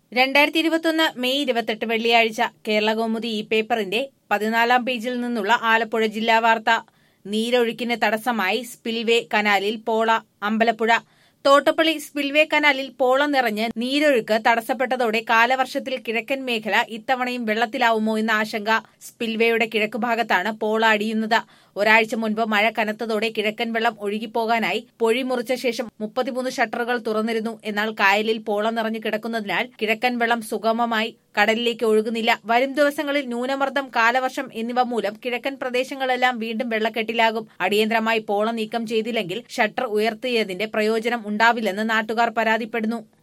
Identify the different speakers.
Speaker 1: രണ്ടായിരത്തി ഇരുപത്തൊന്ന് മെയ് ഇരുപത്തെട്ട് വെള്ളിയാഴ്ച കേരളകൗമുദി ഈ പേപ്പറിന്റെ പതിനാലാം പേജിൽ നിന്നുള്ള ആലപ്പുഴ ജില്ലാ വാർത്ത നീരൊഴുക്കിന് തടസ്സമായി സ്പിൽവേ കനാലിൽ പോള അമ്പലപ്പുഴ തോട്ടപ്പള്ളി സ്പിൽവേ കനാലിൽ പോള നിറഞ്ഞ് നീരൊഴുക്ക് തടസ്സപ്പെട്ടതോടെ കാലവർഷത്തിൽ കിഴക്കൻ മേഖല ഇത്തവണയും വെള്ളത്തിലാവുമോ എന്ന ആശങ്ക സ്പിൽവേയുടെ കിഴക്കുഭാഗത്താണ് പോള അടിയുന്നത് ഒരാഴ്ച മുൻപ് മഴ കനത്തതോടെ കിഴക്കൻ വെള്ളം ഒഴുകിപ്പോകാനായി പൊഴി മുറിച്ച ശേഷം മുപ്പത്തിമൂന്ന് ഷട്ടറുകൾ തുറന്നിരുന്നു എന്നാൽ കായലിൽ പോള നിറഞ്ഞു കിടക്കുന്നതിനാൽ കിഴക്കൻ വെള്ളം സുഗമമായി കടലിലേക്ക് ഒഴുകുന്നില്ല വരും ദിവസങ്ങളിൽ ന്യൂനമർദ്ദം കാലവർഷം എന്നിവ മൂലം കിഴക്കൻ പ്രദേശങ്ങളെല്ലാം വീണ്ടും വെള്ളക്കെട്ടിലാകും അടിയന്തരമായി പോള നീക്കം ചെയ്തില്ലെങ്കിൽ ഷട്ടർ ഉയർത്തിയതിന്റെ പ്രയോജനം ഉണ്ടാവില്ലെന്ന് നാട്ടുകാർ പരാതിപ്പെടുന്നു